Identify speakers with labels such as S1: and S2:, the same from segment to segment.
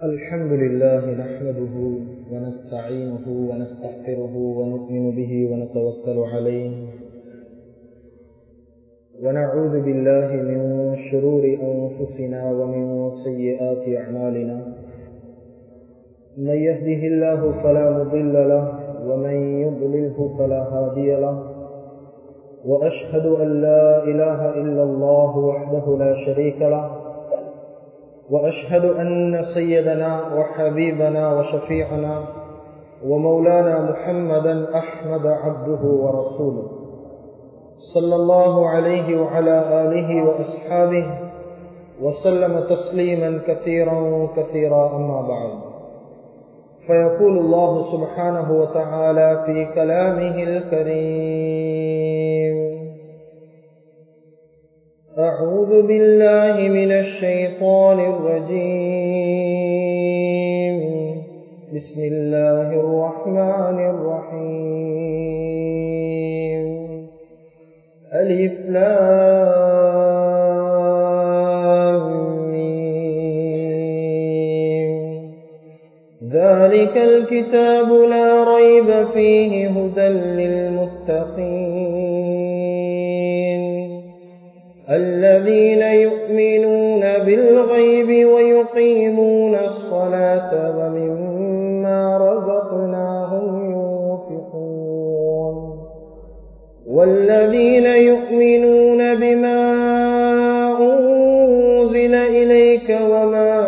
S1: الحمد لله نحمده ونستعينه ونستغفره ونؤمن به ونتوكل عليه ونعوذ بالله من شرور أنفسنا ومن سيئات أعمالنا من يهده الله فلا مضل له ومن يضلله فلا هادي له وأشهد أن لا إله إلا الله وحده لا شريك له وأشهد أن سيدنا وحبيبنا وشفيعنا ومولانا محمدا أحمد عبده ورسوله صلى الله عليه وعلى آله وأصحابه وسلم تسليما كثيرا كثيرا أما بعد فيقول الله سبحانه وتعالى في كلامه الكريم أعوذ بالله من الشيطان الرجيم بسم الله الرحمن الرحيم ألف ذلك الكتاب لا ريب فيه هدى للمتقين الذين يؤمنون بالغيب ويقيمون الصلاة ومما رزقناهم ينفقون والذين يؤمنون بما أنزل إليك وما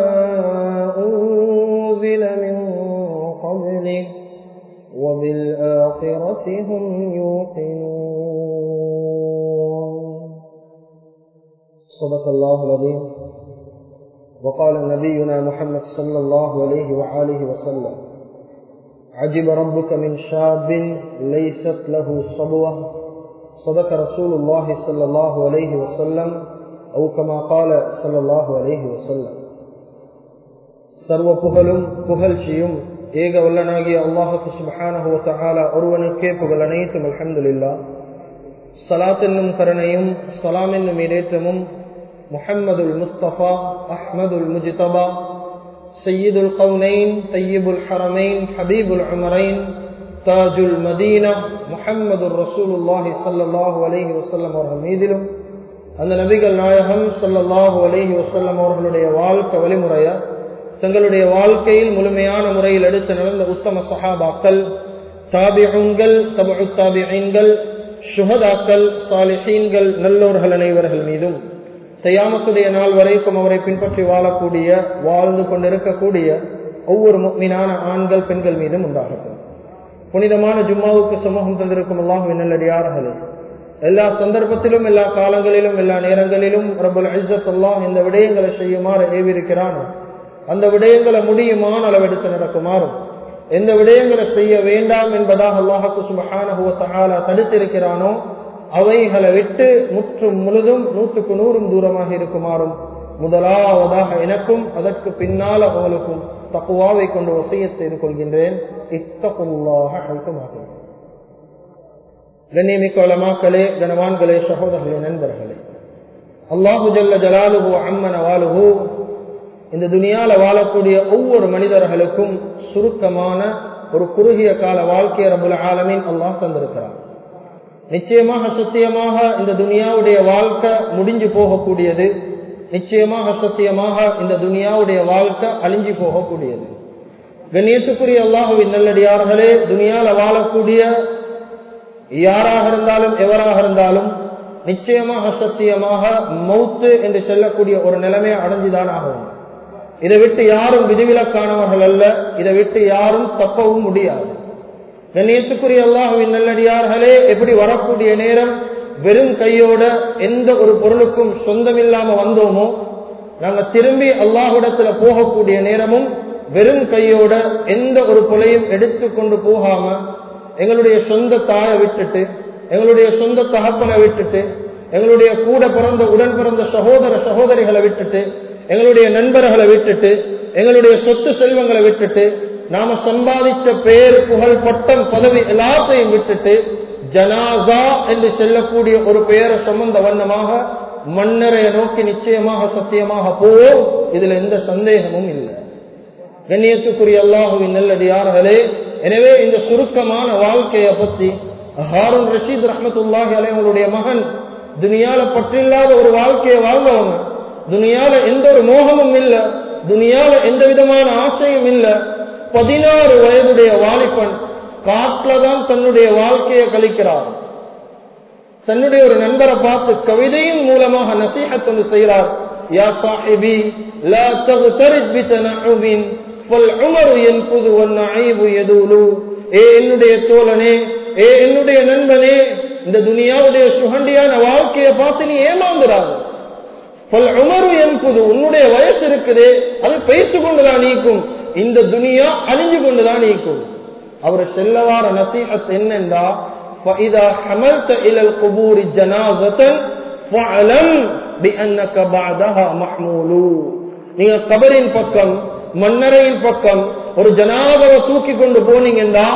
S1: أنزل من قبلك وبالآخرة هم يوقنون صدق الله العظيم وقال نبينا محمد صلى الله عليه وآله وسلم عجب ربك من شاب ليست له صبوة صدق رسول الله صلى الله عليه وسلم أو كما قال صلى الله عليه وسلم சர்வ புகழும் புகழ்ச்சியும் ஏக வல்லனாகிய அல்லாஹுக்கு சுபஹானஹு வதஆலா ஒருவனுக்கே புகழ் அனைத்தும் அல்ஹம்துலில்லாஹ் சலாத் என்னும் கருணையும் சலாம் என்னும் இடேற்றமும் முஹம்மதுல் முஸ்தபா அஹ்மதுல் முஜ்தபா சையீதுல் கவுனைன் தையீபுல் ஹரமைன் ஹபீபுல் உமரைன் தாஜுல் மதீனா முஹம்மது ரசூலுல்லாஹி சல்லாஹூ அலஹி வசல்லம் அவர்கள் மீதிலும் அந்த நபிகள் நாயகம் சல்லல்லாஹூ அலஹி வசல்லம் அவர்களுடைய வாழ்க்கை வழிமுறைய தங்களுடைய வாழ்க்கையில் முழுமையான முறையில் எடுத்து நடந்த உத்தம சஹாபாக்கள் தாபிஹங்கள் தபு தாபிஹீன்கள் சுகதாக்கள் சாலிஹீன்கள் நல்லோர்கள் அனைவர்கள் மீதும் தையாமத்துடைய நாள் வரைக்கும் அவரை பின்பற்றி வாழக்கூடிய வாழ்ந்து கொண்டிருக்கக்கூடிய ஒவ்வொரு மீனான ஆண்கள் பெண்கள் மீதும் உண்டாகட்டும் புனிதமான ஜும்மாவுக்கு சமூகம் தந்திருக்கும் அல்லாஹுவின் நல்லடியார்களே எல்லா சந்தர்ப்பத்திலும் எல்லா காலங்களிலும் எல்லா நேரங்களிலும் ரபுல் ஐசத் அல்லாஹ் இந்த விடயங்களை செய்யுமாறு ஏவிருக்கிறான் அந்த விடயங்களை முடியுமான அளவெடுத்து நடக்குமாறும் எந்த விடயங்களை செய்ய வேண்டாம் என்பதாக அல்லாஹாக்கு சுபஹான தடுத்திருக்கிறானோ அவைகளை விட்டு முற்றும் முழுதும் நூற்றுக்கு நூறும் தூரமாக இருக்குமாறும் முதலாவதாக எனக்கும் அதற்கு பின்னால் அவங்களுக்கும் தக்குவாவை கொண்டு வசிய செய்து கொள்கின்றேன் இத்தகுல்லாக அழுத்தமாக கண்ணியமிக்க வளமாக்களே கனவான்களே சகோதரர்களே நண்பர்களே அல்லாஹு ஜல்ல ஜலாலுஹு அம்மன வாலுஹு இந்த துனியால வாழக்கூடிய ஒவ்வொரு மனிதர்களுக்கும் சுருக்கமான ஒரு குறுகிய கால வாழ்க்கையை ரபுல் ஆலமின் அல்லாஹ் தந்திருக்கிறான் நிச்சயமாக சத்தியமாக இந்த துனியாவுடைய வாழ்க்கை முடிஞ்சு போகக்கூடியது நிச்சயமாக சத்தியமாக இந்த துனியாவுடைய வாழ்க்கை அழிஞ்சு போகக்கூடியது கண்ணியத்துக்குரிய அல்லாஹுவின் நல்லடியார்களே துனியால வாழக்கூடிய யாராக இருந்தாலும் எவராக இருந்தாலும் நிச்சயமாக சத்தியமாக மௌத்து என்று சொல்லக்கூடிய ஒரு நிலைமையை அடைஞ்சுதான் ஆகும் இதை விட்டு யாரும் விதிவிலக்கானவர்கள் அல்ல இதை விட்டு யாரும் தப்பவும் முடியாது கண்ணியத்துக்குரிய அல்லாஹுவின் நல்லடியார்களே எப்படி வரக்கூடிய நேரம் வெறும் கையோட எந்த ஒரு பொருளுக்கும் சொந்தமில்லாம வந்தோமோ நாங்க திரும்பி அல்லாஹுடத்துல போகக்கூடிய நேரமும் வெறும் கையோட எந்த ஒரு பொலையும் எடுத்து கொண்டு போகாம எங்களுடைய சொந்த தாயை விட்டுட்டு எங்களுடைய சொந்த தகப்பனை விட்டுட்டு எங்களுடைய கூட பிறந்த உடன் பிறந்த சகோதர சகோதரிகளை விட்டுட்டு எங்களுடைய நண்பர்களை விட்டுட்டு எங்களுடைய சொத்து செல்வங்களை விட்டுட்டு நாம சம்பாதிச்ச பேர் புகழ் பட்டம் பதவி எல்லாத்தையும் விட்டுட்டு ஜனாசா என்று சொல்லக்கூடிய ஒரு பெயரை சுமந்த வண்ணமாக மன்னரைய நோக்கி நிச்சயமாக சத்தியமாக போவோம் இதுல எந்த சந்தேகமும் இல்லை கண்ணியத்துக்குரிய அல்லாஹுவின் நல்லடியார்களே எனவே இந்த சுருக்கமான வாழ்க்கையை பத்தி ஹாரூன் ரஷீத் ரஹமத்துல்லாஹி அலைவங்களுடைய மகன் துனியால பற்றில்லாத ஒரு வாழ்க்கையை வாழ்ந்தவங்க துனியால எந்த ஒரு மோகமும் இல்ல துனியால எந்த விதமான ஆசையும் இல்ல பதினாறு வயதுடைய வாலிபன் காட்டுல தான் தன்னுடைய வாழ்க்கையை கழிக்கிறார் தன்னுடைய ஒரு நண்பரை பார்த்து கவிதையின் மூலமாக நசீகத் வந்து செய்கிறார் யா சாஹிபி லா தகுதரித் பிதனஉமின் فالعمر ينفذ والنعيب يدول ஏ என்னுடைய தோழனே ஏ என்னுடைய நண்பனே இந்த துனியாவுடைய சுகண்டியான வாழ்க்கையை பார்த்து நீ ஏமாந்துடாது பல் உமரு என்பது உன்னுடைய வயசு இருக்குது அது பேசிக் கொண்டுதான் நீக்கும் இந்த துனியா அழிஞ்சு கொண்டுதான் நீக்கும் அவர் செல்லவார நசீகத் என்னென்றா فإذا حملت إلى القبور جنازة فاعلم بأنك بعدها محمول நீங்க கபரின் பக்கம் மன்னரையின் பக்கம் ஒரு ஜனாதவை தூக்கி கொண்டு போனீங்கன்னா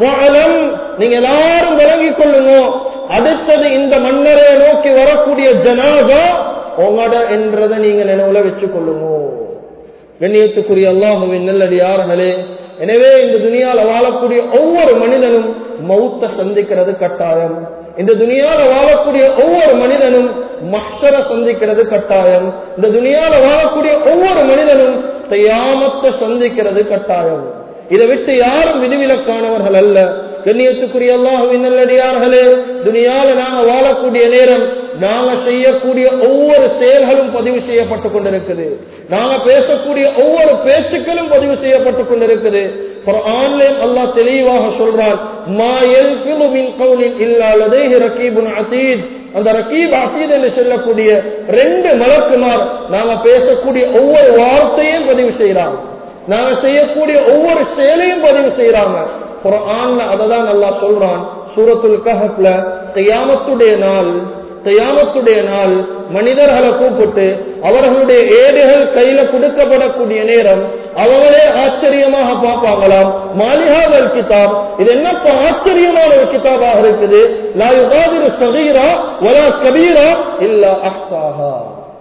S1: நீங்க எல்லாரும் விளங்கிக் கொள்ளுங்க அடுத்தது இந்த மன்னரையை நோக்கி வரக்கூடிய ஜனாதா உங்களோட என்றதை நீங்க நினைவுல வச்சுக் கொள்ளுங்க கண்ணியத்துக்குரிய அல்லாஹுவின் நல்லடியார்களே எனவே இந்த துணியால வாழக்கூடிய ஒவ்வொரு மனிதனும் மௌத்த சந்திக்கிறது கட்டாயம் இந்த துணியால வாழக்கூடிய ஒவ்வொரு மனிதனும் மஷர சந்திக்கிறது கட்டாயம் இந்த துணியால வாழக்கூடிய ஒவ்வொரு மனிதனும் தையாமத்தை சந்திக்கிறது கட்டாயம் இதை விட்டு யாரும் விதிவிலக்கானவர்கள் அல்ல கண்ணியத்துக்குரிய அல்லாஹுவின் நல்லடியார்களே துனியால நாங்க வாழக்கூடிய நேரம் நாங்க செய்யக்கூடிய ஒவ்வொரு செயல்களும் பதிவு செய்யப்பட்டு கொண்டிருக்குது நாங்க பேசக்கூடிய ஒவ்வொரு பேச்சுக்களும் பதிவு செய்யப்பட்டு கொண்டிருக்குது ஆன்லைன் அல்லாஹ் தெளிவாக சொல்றான் மா எல்கிலு மின் கவுலின் இல்லாததே ரகீபுன் அதீத் அந்த ரகீப் அசீத் என்று சொல்லக்கூடிய ரெண்டு மலக்குமார் நாங்க பேசக்கூடிய ஒவ்வொரு வார்த்தையும் பதிவு செய்யறாங்க நாங்க செய்யக்கூடிய ஒவ்வொரு செயலையும் பதிவு செய்யறாங்க குரான்ல அததான் நல்லா சொல்றான் சூரத்துல் கஹப்ல கையாமத்துடைய நாள் கையாமத்துடைய நாள் மனிதர்களை கூப்பிட்டு அவர்களுடைய ஏடுகள் கையில கொடுக்கப்படக்கூடிய நேரம் அவங்களே ஆச்சரியமாக பார்ப்பாங்களாம் மாலிகாவல் கிதாப் இது என்னப்பா ஆச்சரியமான ஒரு கிதாபாக இருக்குது லா யுகாதிரு சகீரா வலா கபீரா இல்ல அஹ்சாஹா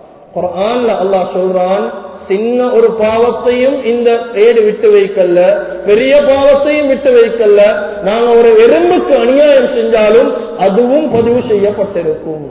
S1: குரான்ல அல்லாஹ் சொல்றான் சின்ன ஒரு பாவத்தையும் இந்த ஏடு விட்டு வைக்கல பெரிய பாவத்தையும் விட்டு வைக்கல நாங்க ஒரு எறும்புக்கு அநியாயம் செஞ்சாலும் அதுவும் பதிவு செய்யப்பட்டிருக்கும்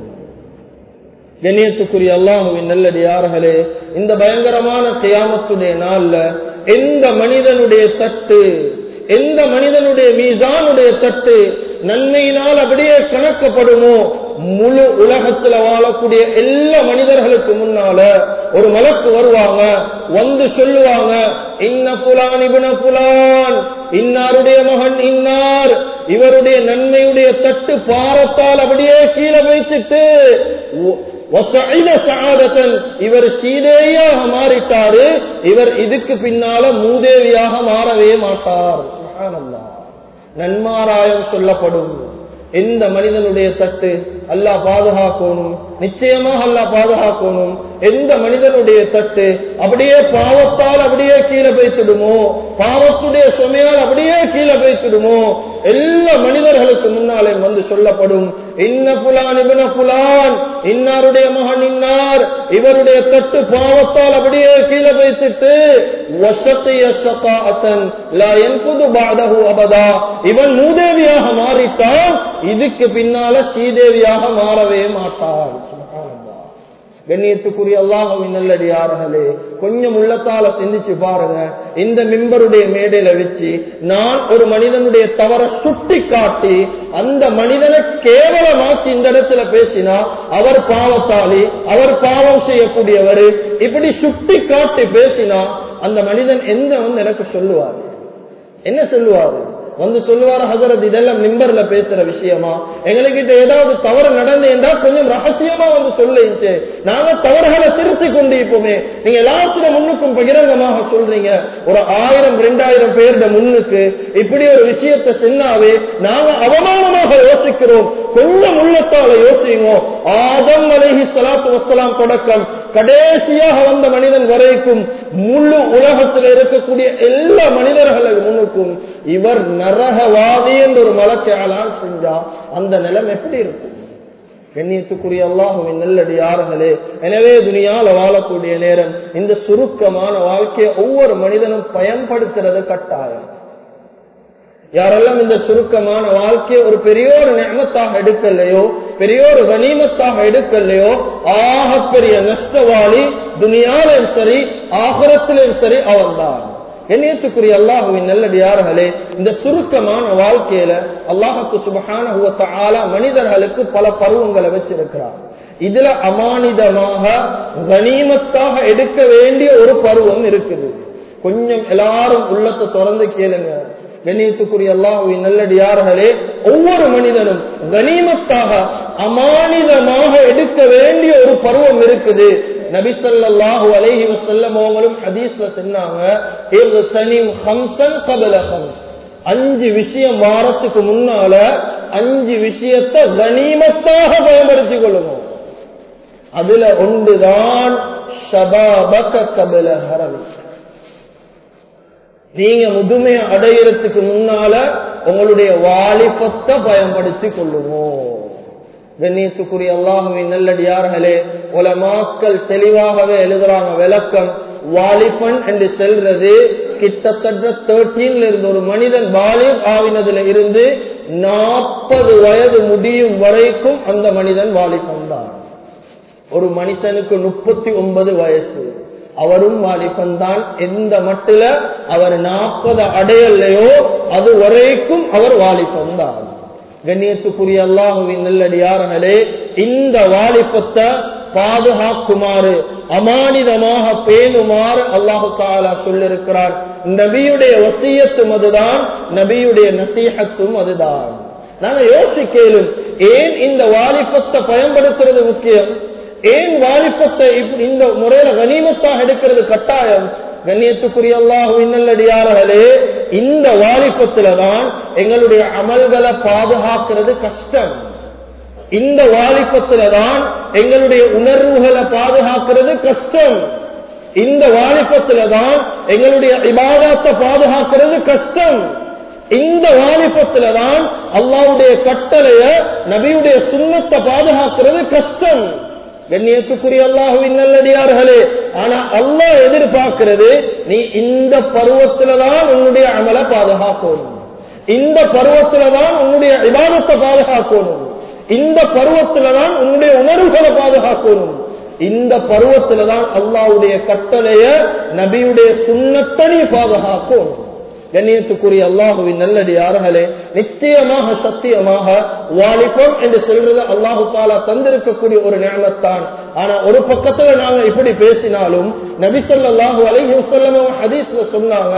S1: கண்ணியத்துக்குரிய அல்லாஹுவின் நல்லடியார்களே இந்த பயங்கரமான தியாமத்துடைய நாள்ல எந்த மனிதனுடைய தட்டு எந்த மனிதனுடைய மீசானுடைய தட்டு நன்மையினால் அப்படியே கணக்கப்படுமோ முழு உலகத்துல வாழக்கூடிய எல்லா மனிதர்களுக்கு முன்னால ஒரு மலக்கு வருவாங்க வந்து சொல்லுவாங்க இன்ன புலான் இவன புலான் இன்னாருடைய மகன் இன்னார் இவருடைய நன்மையுடைய தட்டு பாரத்தால் அப்படியே கீழே வைத்துட்டு இவர் சீதேயாக மாறிட்டாரு இவர் இதுக்கு பின்னால மூதேவியாக மாறவே மாட்டார் நன்மாராயம் சொல்லப்படும் எந்த மனிதனுடைய தட்டு அல்லாஹ் பாதுகாக்கணும் நிச்சயமாக அல்லாஹ் பாதுகாக்கணும் எந்த மனிதனுடைய தட்டு அப்படியே பாவத்தால் அப்படியே கீழே பேசிடுமோ பாவத்துடைய சுமையால் அப்படியே கீழே பேசிடுமோ எல்லா மனிதர்களுக்கு முன்னாலே வந்து சொல்லப்படும் இன்ன புலான் இவன புலான் இன்னாருடைய மகன் இன்னார் இவருடைய தட்டு பாவத்தால் அப்படியே கீழே பேசிட்டு அபதா இவன் மூதேவியாக மாறிட்டான் இதுக்கு பின்னால ஸ்ரீதேவியாக மாறவே மாட்டான் கண்ணியத்துக்குரிய அல்லாஹவின் நல்லடியார்களே கொஞ்சம் உள்ளத்தால சிந்திச்சு பாருங்க இந்த மிம்பருடைய மேடையில வச்சு நான் ஒரு மனிதனுடைய தவற சுட்டி காட்டி அந்த மனிதனை கேவலமாக்கி இந்த இடத்துல பேசினா அவர் பாவத்தாளி அவர் பாவம் செய்யக்கூடியவர் இப்படி சுட்டி காட்டி பேசினா அந்த மனிதன் எந்த வந்து எனக்கு சொல்லுவார் என்ன சொல்லுவாரு வந்து சொல்லுவார் ஹசரத் இதெல்லாம் மிம்பர்ல பேசுற விஷயமா எங்ககிட்ட ஏதாவது தவறு நடந்தேன்டா கொஞ்சம் ரகசியமா வந்து சொல்லிச்சு நாங்க தவறுகளை திருத்தி கொண்டு இப்போமே நீங்க எல்லாத்துல முன்னுக்கும் பகிரங்கமாக சொல்றீங்க ஒரு ஆயிரம் ரெண்டாயிரம் பேருட முன்னுக்கு இப்படி ஒரு விஷயத்தை சொன்னாவே நாங்க அவமானமாக யோசிக்கிறோம் கொஞ்சம் உள்ளத்தால யோசிங்க ஆதம் அலைஹி சலாத்து வசலாம் தொடக்கம் கடைசியாக வந்த மனிதன் வரைக்கும் முழு உலகத்தில் இருக்கக்கூடிய எல்லா மனிதர்களுக்கு முன்னுக்கும் இவர் நரகவாதி என்று ஒரு மலக்கையாளால் செஞ்சா அந்த நிலம் எப்படி இருக்கும் கண்ணியத்துக்குரிய அல்லாஹுவின் நல்லடியார்களே எனவே துணியால வாழக்கூடிய நேரம் இந்த சுருக்கமான வாழ்க்கையை ஒவ்வொரு மனிதனும் பயன்படுத்துறது கட்டாயம் யாரெல்லாம் இந்த சுருக்கமான வாழ்க்கையை ஒரு பெரிய ஒரு நியமத்தாக எடுக்கலையோ பெரிய ஒரு கனிமத்தாக எடுக்கலையோ ஆகப்பெரிய நஷ்டவாளி துனியாலையும் சரி ஆகரத்திலும் சரி அவன்தான் கண்ணியத்துக்குரிய அல்லாஹுவின் நல்லடியார்களே இந்த சுருக்கமான வாழ்க்கையில அல்லாஹுக்கு சுபகான மனிதர்களுக்கு பல பருவங்களை வச்சிருக்கிறார் இதுல அமானிதமாக கனிமத்தாக எடுக்க வேண்டிய ஒரு பருவம் இருக்குது கொஞ்சம் எல்லாரும் உள்ளத்தை திறந்து கேளுங்க கண்ணியத்துக்குரிய அல்லாஹுவின் நல்லடியார்களே ஒவ்வொரு மனிதனும் கனிமத்தாக அமானிதமாக எடுக்க வேண்டிய ஒரு பருவம் இருக்குது நபிசல்லாஹு அலைஹி வசல்லம் அவங்களும் ஹதீஸ்ல சொன்னாங்க அஞ்சு விஷயம் வாரத்துக்கு முன்னால அஞ்சு விஷயத்தை கனிமத்தாக பயன்படுத்திக் கொள்ளணும் அதுல ஒன்றுதான் நீங்க முதுமையை அடையிறதுக்கு முன்னால உங்களுடைய வாலிபத்தை பயன்படுத்திக் கொள்ளுவோம் கண்ணியத்துக்குரிய அல்லாஹுவின் நல்லடியார்களே உலமாக்கள் தெளிவாகவே எழுதுறாங்க விளக்கம் வாலிபன் என்று செல்றது கிட்டத்தட்ட தேர்ட்டீன்ல இருந்து ஒரு மனிதன் வாலிப் ஆவினதுல இருந்து நாற்பது வயது முடியும் வரைக்கும் அந்த மனிதன் வாலிபன் தான் ஒரு மனுஷனுக்கு முப்பத்தி ஒன்பது வயசு அவரும் வாலிபன் தான் எந்த மட்டில அவர் நாற்பது அடையலையோ அது வரைக்கும் அவர் வாலிபன் தான் கண்ணியத்துக்குரிய அல்லாஹுவின் நல்லடியார்களே இந்த வாலிபத்தை பாதுகாக்குமாறு அமானிதமாக பேணுமாறு அல்லாஹு தாலா சொல்லிருக்கிறார் நபியுடைய வசியத்தும் அதுதான் நபியுடைய நசீகத்தும் அதுதான் நாங்க யோசிக்கலும் ஏன் இந்த வாலிபத்தை பயன்படுத்துறது முக்கியம் ஏன் வாலிபத்தை இந்த முறையில கனிமத்தாக எடுக்கிறது கட்டாயம் கண்ணியத்துக்குரிய அல்லாஹு இன்னல்லடியார்களே இந்த வாலிபத்துல தான் எங்களுடைய அமல்களை பாதுகாக்கிறது கஷ்டம் இந்த வாலிபத்துல தான் எங்களுடைய உணர்வுகளை பாதுகாக்கிறது கஷ்டம் இந்த வாலிபத்துல தான் எங்களுடைய இபாதத்தை பாதுகாக்கிறது கஷ்டம் இந்த வாலிபத்துல தான் அல்லாவுடைய கட்டளைய நபியுடைய சுண்ணத்தை பாதுகாக்கிறது கஷ்டம் கண்ணியத்துக்குரிய அல்லாஹுவின் நல்லடியார்களே ஆனா அல்லாஹ் எதிர்பார்க்கிறது நீ இந்த பருவத்துலதான் உன்னுடைய அமலை பாதுகாக்கணும் இந்த பருவத்துலதான் உன்னுடைய விவாதத்தை பாதுகாக்கணும் இந்த பருவத்துலதான் உன்னுடைய உணர்வுகளை பாதுகாக்கணும் இந்த பருவத்துலதான் அல்லாவுடைய கட்டளைய நபியுடைய சுண்ணத்தை நீ பாதுகாக்கணும் கண்ணியத்துக்குரிய அல்லாஹுவின் நல்லடியார்களே நிச்சயமாக சத்தியமாக வாலிபம் என்று சொல்றது அல்லாஹு தாலா தந்திருக்கக்கூடிய ஒரு ஞானத்தான் ஆனா ஒரு பக்கத்துல நாங்க இப்படி பேசினாலும் நபிசல்லாஹு அலைஹி வஸல்லம் ஹதீஸ்ல சொன்னாங்க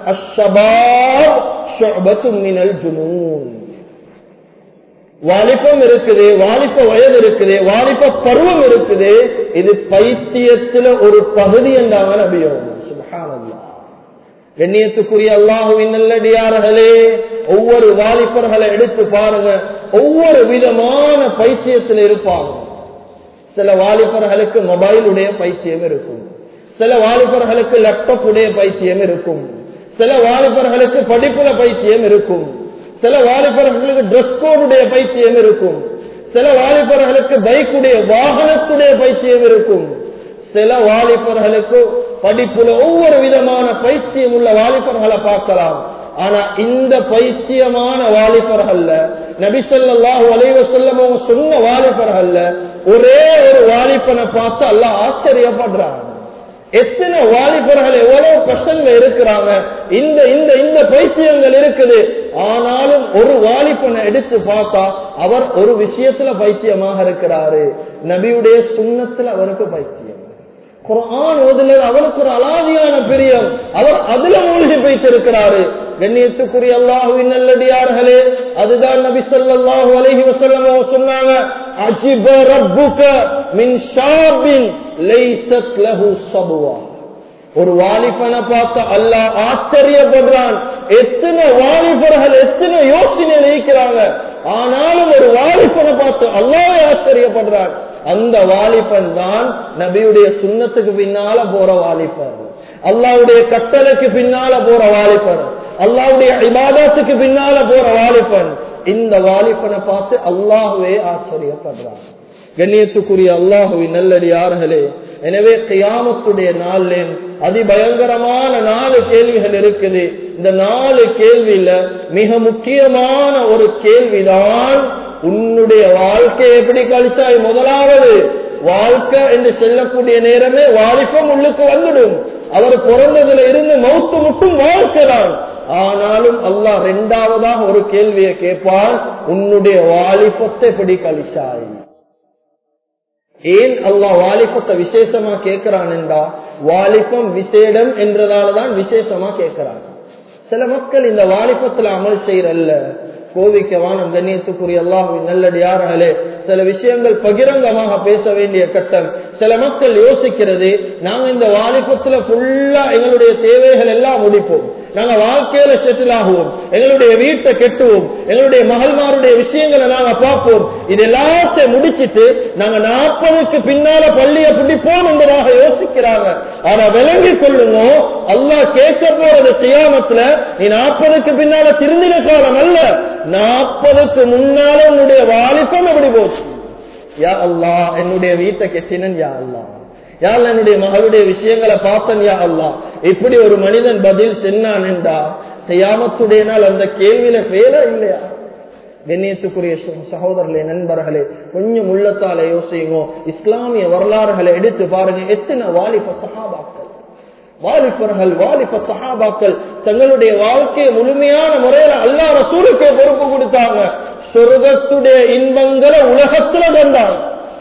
S1: அஷ்ஷபாப் மினல் ஜுனூன் வாலிபம் இருக்குது வாலிப வயது இருக்குது வாலிப பருவம் இருக்குது இது பைத்தியத்துல ஒரு பகுதி என்றாங்க நபியோகம் சுபஹானல்லாஹ் கண்ணியத்துக்குரிய அல்லாஹுவின் நல்லடியார்களே ஒவ்வொரு வாலிபர்களை எடுத்து பாருங்க ஒவ்வொரு விதமான பைத்தியத்தில் இருப்பாங்க சில வாலிபர்களுக்கு மொபைலுடைய பைத்தியம் இருக்கும் சில வாலிபர்களுக்கு லேப்டாப் உடைய பைத்தியம் இருக்கும் சில வாலிபர்களுக்கு படிப்புல பைத்தியம் இருக்கும் சில வாலிபர்களுக்கு டிரெஸ் கோடுடைய பைத்தியம் இருக்கும் சில வாலிபர்களுக்கு பைக்குடைய வாகனத்துடைய பைத்தியம் இருக்கும் சில வாலிபர்களுக்கு படிப்புல ஒவ்வொரு விதமான பைத்தியம் உள்ள வாலிபர்களை பார்க்கலாம் ஆனா இந்த பைத்தியமான வாலிபர்கள்ல நபிசல்லாஹு அலைவ செல்லமோ சொன்ன வாலிபர்கள்ல ஒரே ஒரு வாலிபனை பார்த்து அல்ல ஆச்சரியப்படுறாங்க எத்தனை வாலிபர்கள் எவ்வளவு பசங்க இருக்கிறாங்க இந்த இந்த இந்த பைத்தியங்கள் இருக்குது ஆனாலும் ஒரு வாலிபனை எடுத்து பார்த்தா அவர் ஒரு விஷயத்துல பைத்தியமாக இருக்கிறாரு நபியுடைய சுண்ணத்துல அவருக்கு பைத்தியம் குரான் ஓதுல அவருக்கு ஒரு அலாதியான பிரியம் அவர் அதுல மூழ்கி வைத்திருக்கிறாரு கண்ணியத்துக்குரிய அல்லாஹுவின் நல்லடியார்களே அதுதான் நபி ஸல்லல்லாஹு அலைஹி வஸல்லம் சொன்னாங்க அஜிப ரப்புக மின் ஷாபின் லைஸத் லஹு சபுவா ஒரு வாலிபனை பார்த்து அல்லாஹ் ஆச்சரியப்படுறான் எத்தனை வாலிபர்கள் எத்தனை யோசனை நினைக்கிறாங்க ஆனாலும் ஒரு வாலிபனை பார்த்து அல்லாவே ஆச்சரியப்படுறான் அந்த வாலிபன் தான் நபியுடைய சுண்ணத்துக்கு பின்னால போற வாலிபன் அல்லாவுடைய கட்டளைக்கு பின்னால போற வாலிபன் அல்லாவுடைய இபாதத்துக்கு பின்னால போற வாலிபன் இந்த வாலிபனை பார்த்து அல்லாஹுவே ஆச்சரியப்படுறான் கண்ணியத்துக்குரிய அல்லாஹுவின் நல்லடியார்களே எனவே கியாமத்துடைய நாளில் அதிபயங்கரமான நாலு கேள்விகள் இருக்குது இந்த நாலு கேள்வியில மிக முக்கியமான ஒரு கேள்விதான் உன்னுடைய வாழ்க்கை எப்படி கழிச்சாய் முதலாவது வாழ்க்கை என்று செல்லக்கூடிய நேரமே வாலிபம் உள்ளுக்கு வந்துடும் அவர் பிறந்ததுல இருந்து மௌத்து மட்டும் வாழ்க்கைதான் ஆனாலும் அல்லாஹ் இரண்டாவதாக ஒரு கேள்வியை கேட்பான் உன்னுடைய வாலிபத்தை எப்படி கழிச்சாய் ஏன் அல்லாஹ் வாலிபத்தை விசேஷமா கேட்கிறான் என்றா வாலிபம் விசேடம் என்றதாலதான் விசேஷமா கேட்கிறான் சில மக்கள் இந்த வாலிபத்துல அமல் செய்யறல்ல கோவிக்கவான கண்ணியத்துக்குரிய அல்லாஹுவின் நல்லடியார்களே சில விஷயங்கள் பகிரங்கமாக பேச வேண்டிய கட்டம் சில மக்கள் யோசிக்கிறது நாங்க இந்த வாலிபத்துல ஃபுல்லா எங்களுடைய தேவைகள் எல்லாம் முடிப்போம் நாங்க வாழ்க்கையில செட்டில் ஆகுவோம் எங்களுடைய வீட்டை கெட்டுவோம் எங்களுடைய மகள்மாருடைய விஷயங்களை நாங்க பார்ப்போம் இது எல்லாத்தையும் முடிச்சிட்டு நாங்க நாற்பதுக்கு பின்னால பள்ளியை பிடிப்போம் என்பதாக யோசிக்கிறாங்க ஆனா விளங்கி கொள்ளுங்க அல்லாஹ் கேட்க போறது சியாமத்துல நீ நாற்பதுக்கு பின்னால திருந்தின காலம் அல்ல நாற்பதுக்கு முன்னால உன்னுடைய வாலிபம் எப்படி போச்சு யா அல்லா என்னுடைய வீட்டை கெட்டினன் யா அல்லா யார் என்னுடைய மகளுடைய விஷயங்களை பார்த்தன் யா அல்லா இப்படி ஒரு மனிதன் பதில் சென்னான் என்றா செய்யாமத்துடைய நாள் அந்த கேள்வியில பேர இல்லையா கண்ணியத்துக்குரிய சகோதரர்களே நண்பர்களே கொஞ்சம் உள்ளத்தால யோசியுங்க இஸ்லாமிய வரலாறுகளை எடுத்து பாருங்க எத்தனை வாலிப சகாபாக்கள் வாலிபர்கள் வாலிப சகாபாக்கள் தங்களுடைய வாழ்க்கையை முழுமையான முறையில அல்லா ரசூலுக்கே பொறுப்பு கொடுத்தாங்க சொர்க்கத்துடைய இன்பங்களை உலகத்துல தந்தாங்க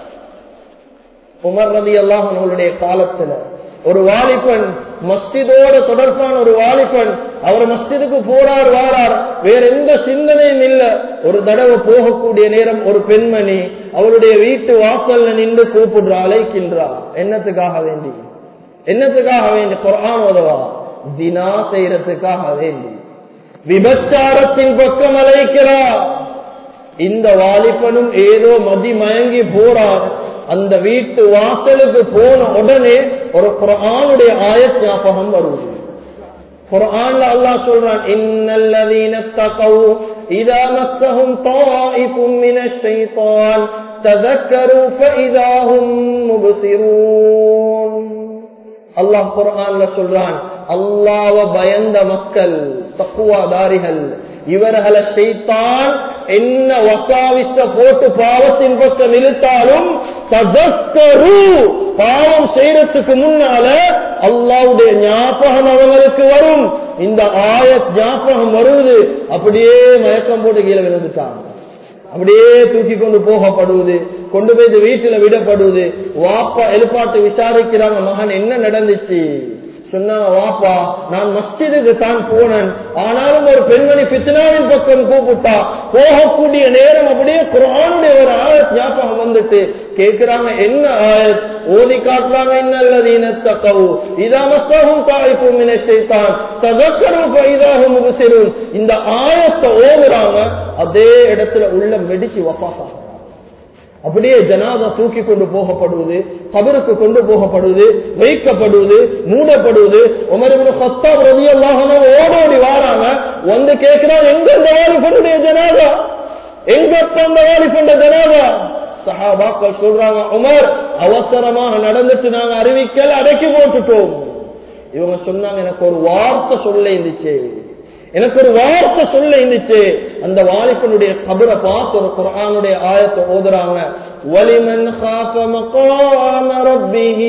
S1: உமர் ரதி அல்லாஹனுடைய காலத்துல ஒரு வாலிபன் மஸ்ஜிதோட தொடர்பான ஒரு வாலிபன் அவர் மஸ்ஜிதுக்கு போறார் வாரார் வேற எந்த சிந்தனையும் இல்ல ஒரு தடவை போகக்கூடிய நேரம் ஒரு பெண்மணி அவருடைய வீட்டு வாசல்ல நின்று கூப்பிடுறா அழைக்கின்றா என்னத்துக்காக வேண்டி என்னத்துக்காக வேண்டி குரான் உதவா தினா செய்யறதுக்காக வேண்டி விபச்சாரத்தின் பக்கம் அழைக்கிறார் இந்த வாலிபனும் ஏதோ மதி மயங்கி போறார் அந்த வீட்டு வாசலுக்கு போன உடனே ஒரு குரானுடைய ஆயத் ஞாபகம் வருவது குரான்ல அல்லாஹ் சொல்றான் இன்னல்லதீன தகவு இதா மஸ்ஸஹும் தாயிஃபும் மினஷ் ஷைத்தான் தذكروا فإذا هم مبصرون அல்லாஹ் குரான்ல சொல்றான் அல்லாஹ்வ பயந்த மக்கள் தக்குவாதாரிகள் இவர்களை செய்தான் என்ன வசாவிச போட்டு பாவத்தின் பக்கம் இழுத்தாலும் பாவம் செய்யறதுக்கு முன்னால அல்லாவுடைய ஞாபகம் அவங்களுக்கு வரும் இந்த ஆயத் ஞாபகம் வருவது அப்படியே மயக்கம் போட்டு கீழே விழுந்துட்டாங்க அப்படியே தூக்கி கொண்டு போகப்படுவது கொண்டு போய் வீட்டுல விடப்படுவது வாப்பா எழுப்பாட்டு விசாரிக்கிறாங்க மகன் என்ன நடந்துச்சு சொன்னாங்க வாப்பா நான் மஸ்ஜிதுக்கு தான் போனேன் ஆனாலும் ஒரு பெண்மணி பித்னாவின் பக்கம் கூப்பிட்டா போகக்கூடிய நேரம் அப்படியே குரானுடைய ஒரு ஆயத் ஞாபகம் வந்துட்டு கேக்குறாங்க என்ன ஆயத் ஓதி காட்டுறாங்க இன்னல்லது இனத்தக்கவு இதாமஸ்தாகும் தாய்ப்பும் நினைச்சான் தகக்கரும் இதாகும் முகசிரும் இந்த ஆயத்தை ஓதுறாங்க அதே இடத்துல உள்ள மெடிச்சு வப்பாசாங்க அப்படியே ஜனாதா தூக்கி கொண்டு போகப்படுவது கபருக்கு கொண்டு போகப்படுவது வைக்கப்படுவது மூடப்படுவது உமரபுர சத்தாப் ரவி அல்லாஹனோ ஓடோடி வாராங்க வந்து கேட்கிறான் எங்க இந்த வாலிபனுடைய ஜனாதா எங்க அந்த வாலிபண்ட ஜனாதா சஹாபாக்கள் சொல்றாங்க உமர் அவசரமாக நடந்துட்டு நாங்க அறிவிக்கல அடக்கி போட்டுட்டோம் இவங்க சொன்னாங்க எனக்கு ஒரு வார்த்தை சொல்ல இருந்துச்சு எனக்கு ஒரு வார்த்தை சொல்ல இருந்துச்சு அந்த வாலிபனுடைய கபரை பார்த்து ஒரு குரானுடைய ஆயத்தை ஓதுறாங்க வலிமன் காஃப மகாம ரப்பிஹி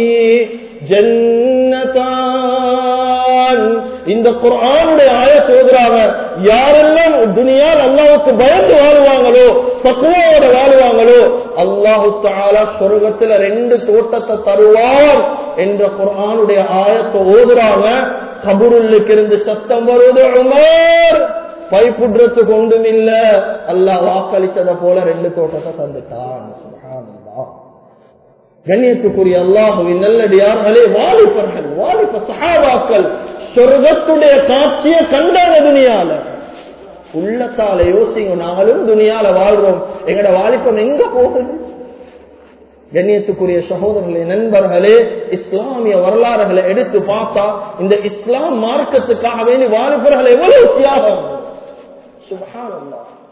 S1: ஜன்னதான் இந்த குரானுடைய ஆயத்தை ஓதுறாங்க யாரெல்லாம் துனியால் அல்லாவுக்கு பயந்து வாழ்வாங்களோ பக்குவோட வாழ்வாங்களோ அல்லாஹு தாலா சொர்க்கத்துல ரெண்டு தோட்டத்தை தருவார் என்ற குரானுடைய ஆயத்தை ஓதுறாங்க கபுருள்ளுக்கு இருந்து சத்தம் வருவது உமர் பைப்புடுறதுக்கு ஒன்றும் இல்ல அல்லாஹ் வாக்களித்ததை போல ரெண்டு தோட்டத்தை தந்துட்டான் கண்ணியத்துக்குரிய அல்லாஹுவின் நல்லடியார்களே வாலிபர்கள் வாலிப சகாபாக்கள் சொர்க்கத்துடைய காட்சியை கண்டாங்க துணியால உள்ளத்தால யோசிங்க நாங்களும் துணியால வாழ்றோம் எங்கட வாலிபம் எங்க போகுது கண்ணியத்துக்குரிய சகோதரர்களே நண்பர்களே இஸ்லாமிய வரலாறுகளை எடுத்து பார்த்தா இந்த இஸ்லாம் மார்க்கத்துக்காக வேண்டி வாலிபர்கள் எவ்வளவு தியாகம் சுபஹானல்லாஹ்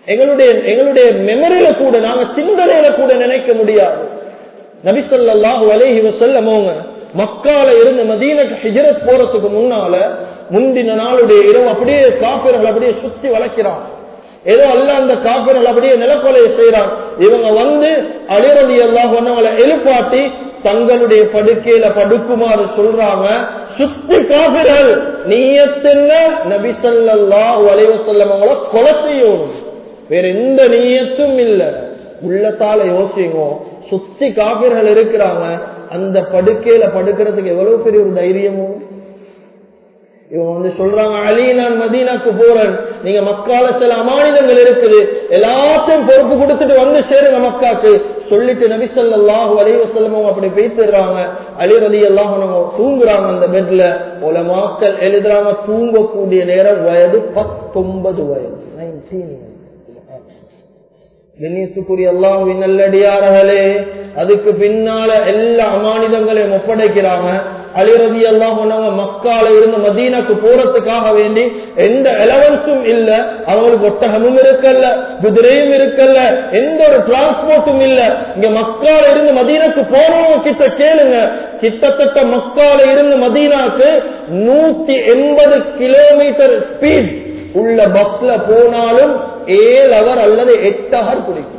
S1: எங்களுடைய எங்களுடைய மெமரியில கூட நாங்க சிந்தனையில கூட நினைக்க முடியாது நபிசல்லாஹு அலேஹி வசல்லம் அவங்க மக்கால இருந்து மதீனக்கு ஹிஜரத் போறதுக்கு முன்னால முந்தின நாளுடைய இரவு அப்படியே காப்பிர்கள் அப்படியே சுத்தி வளர்க்கிறான் ஏதோ அல்ல அந்த காப்பிர்கள் அப்படியே நிலக்கொலையை செய்யறான் இவங்க வந்து அலிரதி எல்லாம் அவங்களை எழுப்பாட்டி தங்களுடைய படுக்கையில படுக்குமாறு சொல்றாங்க சுத்தி காப்பிர்கள் நீயத்தின்ன நபிசல்லா வலைவசல்லம் அவங்கள கொலை செய்யணும் வேற எந்த நீயத்தும் இல்ல உள்ளத்தால யோசிங்க சுத்தி காப்பிர்கள் இருக்கிறாங்க அந்த படுக்கையில படுக்கிறதுக்கு எவ்வளவு பெரிய ஒரு தைரியமும் இவங்க வந்து சொல்றாங்க அலி நான் மதீனாக்கு போறேன் நீங்க மக்கால சில அமானிதங்கள் இருக்குது எல்லாத்தையும் பொறுப்பு கொடுத்துட்டு வந்து சேருங்க மக்காக்கு சொல்லிட்டு நபிசல்லாஹு அலைவ செல்லமும் அப்படி பேசிடுறாங்க அலி ரதி எல்லாம் தூங்குறாங்க அந்த பெட்ல உல மாக்கள் எழுதுறாங்க தூங்கக்கூடிய நேரம் வயது பத்தொன்பது வயது நைன்டீன் கண்ணியத்துக்குரிய அல்லாஹுவின் நல்லடியார்களே அதுக்கு பின்னால எல்லா அமானிதங்களையும் ஒப்படைக்கிறாங்க அலிரதி எல்லாம் மக்கால இருந்து மதீனாக்கு போறதுக்காக வேண்டி எந்த எலவன்ஸும் இல்ல அவங்களுக்கு ஒட்டகமும் இருக்கல்ல குதிரையும் இருக்கல்ல எந்த ஒரு டிரான்ஸ்போர்ட்டும் இல்ல இங்க மக்கால இருந்து மதீனாக்கு போறவங்க கிட்ட கேளுங்க கிட்டத்தட்ட மக்கால இருந்து மதீனாக்கு நூத்தி எண்பது கிலோமீட்டர் ஸ்பீட் உள்ள பஸ்ல போனாலும் ஏழு அவர் அல்லது எட்டு அவர் பிடிக்கும்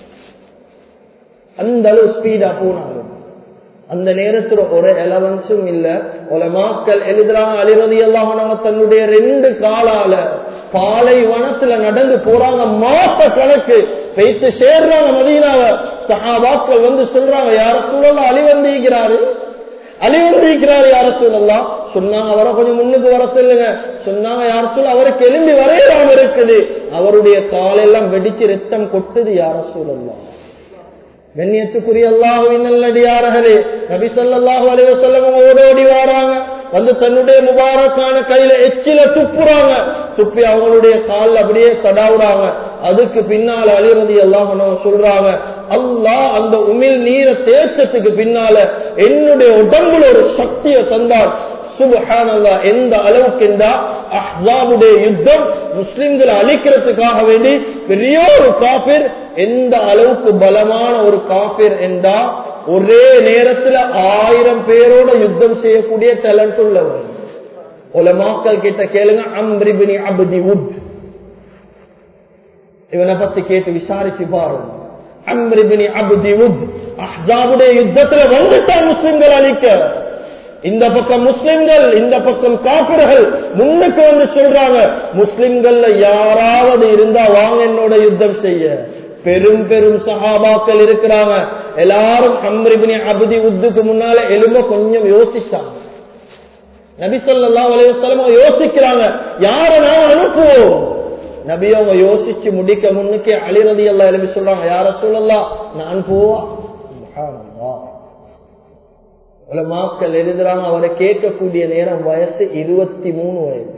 S1: அந்த அளவு ஸ்பீடா போனாலும் அந்த நேரத்துல ஒரு எலவன்ஸும் இல்ல உலமாக்கள் எழுதுறாங்க அலிரதி எல்லாம் தன்னுடைய ரெண்டு காலால பாலை வனத்துல நடந்து போறாங்க மாச கணக்கு வைத்து சேர்றாங்க மதீனாவ சஹாபாக்கள் வந்து சொல்றாங்க யார சூழல அலி வந்திருக்கிறாரு அலி வந்திருக்கிறாரு யார சூழல்லாம் சொன்னாங்க அவரை கொஞ்சம் முன்னுக்கு வர சொல்லுங்க சொன்னாங்க யார சொல்ல அவருக்கு எலும்பி வரையலாம இருக்குது அவருடைய காலெல்லாம் வெடிச்சு ரத்தம் கொட்டுது யார சூழல்லாம் கண்ணியத்துக்குரிய அல்லாஹுவின் நல்லடியார்களே நபி சொல்லாஹு அலைவசல்லம் ஓடோடி வாராங்க வந்து தன்னுடைய முபாரக்கான கையில எச்சில துப்புறாங்க துப்பி அவங்களுடைய கால் அப்படியே தடாவுறாங்க அதுக்கு பின்னால அழிறது எல்லாம் சொல்றாங்க அல்லாஹ் அந்த உமிழ் நீரை தேய்ச்சத்துக்கு பின்னால என்னுடைய உடம்புல ஒரு சக்தியை தந்தார் சுபஹானல்லா எந்த அளவுக்கு என்றா அஹ்வாபுடைய யுத்தம் முஸ்லிம்களை அழிக்கிறதுக்காக வேண்டி பெரிய ஒரு காபிர் எந்த அளவுக்கு பலமான ஒரு காபிர் என்றா ஒரே நேரத்துல ஆயிரம் பேரோட யுத்தம் செய்யக்கூடிய டேலண்ட் உள்ளவர் உலமாக்கள் கிட்ட கேளுங்க அம்ரிபினி அபதி உத் இவனை பத்தி கேட்டு விசாரிச்சு பாருங்க அம்ரிபினி அபதி உத் அஹ்ஜாபுடைய யுத்தத்துல வந்துட்டான் முஸ்லிம்கள் அழிக்க இந்த பக்கம் முஸ்லிம்கள் இந்த பக்கம் காப்பிர்கள் முன்னுக்கு வந்து சொல்றாங்க முஸ்லிம்கள்ல யாராவது இருந்தா வாங்க என்னோட யுத்தம் செய்ய பெரும் பெரும் சகாபாக்கள் இருக்கிறாங்க எல்லாரும் அம்ரிபினி அபதி உத்துக்கு முன்னால எலும்ப கொஞ்சம் யோசிச்சாங்க நபிசல்லா அலைவசலம் யோசிக்கிறாங்க யார நான் அனுப்புவோம் நபி அவங்க யோசிச்சு முடிக்க முன்னுக்கே அழிரதி எல்லாம் எழுப்பி சொல்றாங்க யார சொல்லலாம் நான் போவா மாக்கள் எழுதுறாங்க அவரை கேட்கக்கூடிய நேரம் வயசு இருபத்தி மூணு வயசு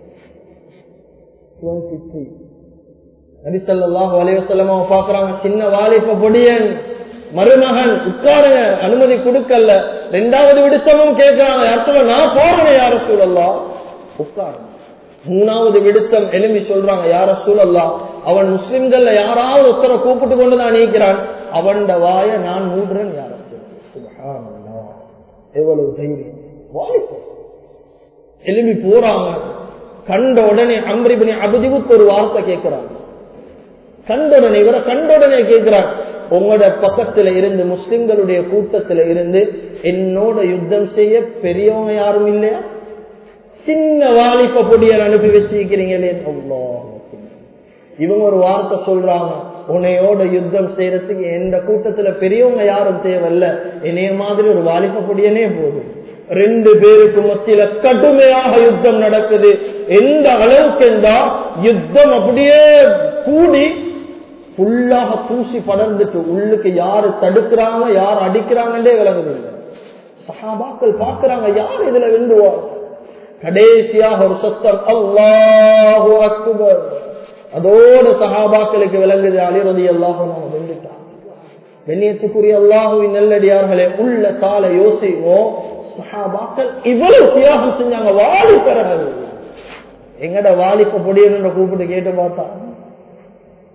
S1: நபிசல்லாஹு அலைவசல்லமா பாக்குறாங்க சின்ன வாலிப பொடியன் மருமகன் உட்காருங்க அனுமதி கொடுக்கல ரெண்டாவது விடுத்தமும் கேட்கிறாங்க யார்த்துல நான் போறேன் யார சூழல்லாம் உட்காருங்க மூணாவது விடுத்தம் எலும்பி சொல்றாங்க யார சூழல்லாம் அவன் முஸ்லிம்கள்ல யாராவது ஒருத்தரை கூப்பிட்டு கொண்டுதான் நீக்கிறான் அவன் வாய நான் மூடுறேன் யார எவ்வளவு தைரியம் வாலிபம் எலும்பி போறாங்க கண்ட உடனே அம்ரிபனி அபதிவுக்கு ஒரு வார்த்தை கேட்கிறாங்க கண்டுடனே இவரை கண்டுடனே கேட்கிறார் உங்களோட பக்கத்துல இருந்து முஸ்லிம்களுடைய கூட்டத்துல இருந்து என்னோட யுத்தம் செய்ய பெரியவங்க யாரும் இல்லையா சின்ன வாலிப்ப பொடியர் அனுப்பி வச்சிருக்கிறீங்களே இவங்க ஒரு வார்த்தை சொல்றாங்க உன்னையோட யுத்தம் செய்யறதுக்கு எந்த கூட்டத்துல பெரியவங்க யாரும் தேவையில்ல என்னைய மாதிரி ஒரு வாலிப்ப பொடியனே போதும் ரெண்டு பேருக்கு மத்தியில கடுமையாக யுத்தம் நடக்குது எந்த அளவுக்கு என்றா யுத்தம் அப்படியே கூடி ஃபுல்லாக தூசி படர்ந்துட்டு உள்ளுக்கு யாரு தடுக்கிறாங்க யார் அடிக்கிறாங்கன்றே விளங்குது சஹாபாக்கள் பாக்குறாங்க யார் இதுல வெண்டுவார் கடைசியாக ஒரு சத்தம் அல்லாஹு அக்பர் அதோட சஹாபாக்களுக்கு விளங்குது அலிரதி அல்லாஹும் வெண்டுட்டான் கண்ணியத்துக்குரிய அல்லாஹுவின் நல்லடியார்களே உள்ள கால யோசிவோம் சஹாபாக்கள் இவ்வளவு தியாகம் செஞ்சாங்க வாலிபர்கள் எங்கட வாலிப்ப பொடியன்னு கூப்பிட்டு கேட்டு பார்த்தா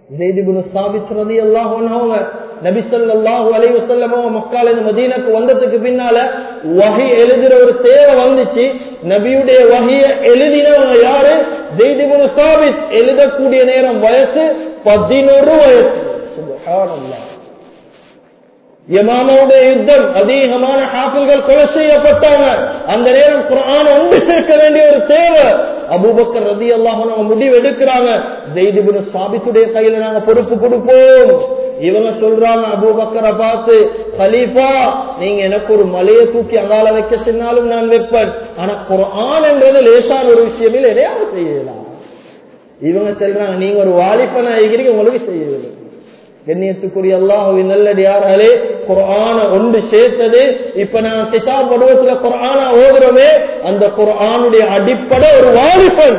S1: ஜெய்திபுனு சாபித் ரதி அல்லாஹ் அவங்க நபி ஸல்லல்லாஹு அலைஹி வஸல்லம் அவங்க மக்கால இருந்து மதீனாக்கு வந்ததுக்கு பின்னால வஹி எழுதுற ஒரு தேவை வந்துச்சு நபியுடைய வஹிய எழுதினவங்க யாரு ஜெய்திபுனு சாபித் எழுதக்கூடிய நேரம் வயசு பதினொரு வயசு சுப்ஹானல்லாஹ் யமாமாவுடைய யுத்தம் அதிகமான ஹாஃபில்கள் கொலை செய்யப்பட்டாங்க அந்த நேரம் குரான் ஒன்று சேர்க்க வேண்டிய ஒரு தேவை அபூபக்கர் ரதி அல்லாஹ் முடிவு எடுக்கிறாங்க ஜெய்திபுன் சாபித்துடைய கையில நாங்க பொறுப்பு கொடுப்போம் இவங்க சொல்றாங்க அபூபக்கரை பார்த்து கலீஃபா நீங்க எனக்கு ஒரு மலையை தூக்கி அங்கால வைக்க சொன்னாலும் நான் வைப்பேன் ஆனா குரான் என்றது லேசான ஒரு விஷயம் இல்லை எதையாவது செய்யலாம் இவங்க சொல்றாங்க நீங்க ஒரு வாலிபனா இருக்கிறீங்க உங்களுக்கு செய்யவில்லை கண்ணியத்துக்குரிய அல்லாஹுவின் நல்லடியார்களே குரான ஒன்று சேர்த்தது இப்ப நான் கிதாப் பருவத்துல குரான ஓதுறோமே அந்த குரானுடைய அடிப்படை ஒரு வாலிபன்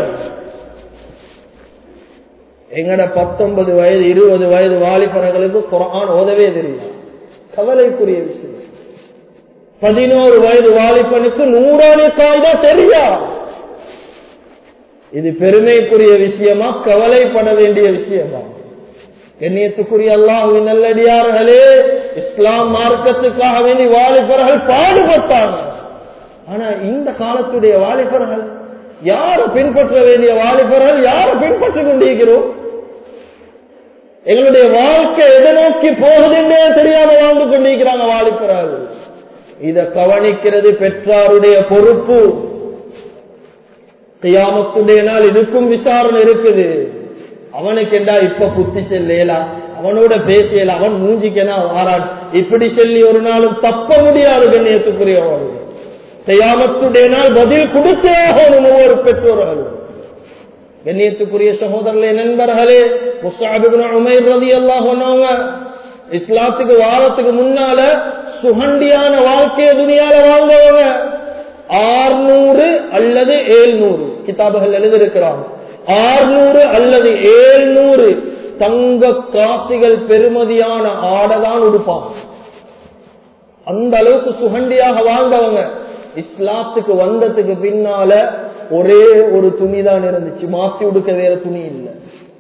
S1: எங்கட பத்தொன்பது வயது இருபது வயது வாலிபர்களுக்கு குரான் ஓதவே தெரியும் கவலைக்குரிய விஷயம் பதினோரு வயது வாலிபனுக்கு நூறாணி காய்தா தெரியா இது பெருமைக்குரிய விஷயமா கவலைப்பட வேண்டிய விஷயமா கண்ணியத்துக்குரிய அல்லாஹுவின் நல்லடியார்களே இஸ்லாம் மார்க்கத்துக்காக வேண்டி வாலிபர்கள் பாடுபட்டாங்க ஆனா இந்த காலத்துடைய வாலிபர்கள் யாரை பின்பற்ற வேண்டிய வாலிபர்கள் யாரை பின்பற்றிக் கொண்டிருக்கிறோம் எங்களுடைய வாழ்க்கை எதை நோக்கி போகுதுன்னே தெரியாம வாழ்ந்து கொண்டிருக்கிறாங்க வாலிபர்கள் இத கவனிக்கிறது பெற்றாருடைய பொறுப்பு கியாமத்துடைய நாள் இதுக்கும் விசாரணை இருக்குது அவனுக்கு என்றா இப்ப புத்தி செல்லேலா அவனோட பேசியல அவன் மூஞ்சிக்கனா வாரான் இப்படி சொல்லி ஒரு நாளும் தப்ப முடியாது கண்ணியத்துக்குரியவர்கள் செய்யாமத்துடைய நாள் பதில் கொடுத்தே ஆகணும் ஒவ்வொரு பெற்றோர்கள் கண்ணியத்துக்குரிய சகோதரர்களே நண்பர்களே உமைர் ரதி எல்லாம் இஸ்லாத்துக்கு வாரத்துக்கு முன்னால சுகண்டியான வாழ்க்கைய துணியால வாழ்ந்தவங்க ஆறுநூறு அல்லது ஏழ்நூறு கிதாபுகள் எழுதியிருக்கிறாங்க ஆறுநூறு அல்லது ஏழ்நூறு தங்க காசிகள் பெருமதியான ஆடதான் உடுப்பாங்க அந்த அளவுக்கு சுகண்டியாக வாழ்ந்தவங்க இஸ்லாத்துக்கு வந்ததுக்கு பின்னால ஒரே ஒரு துணி தான் இருந்துச்சு மாத்தி உடுக்க வேற துணி இல்லை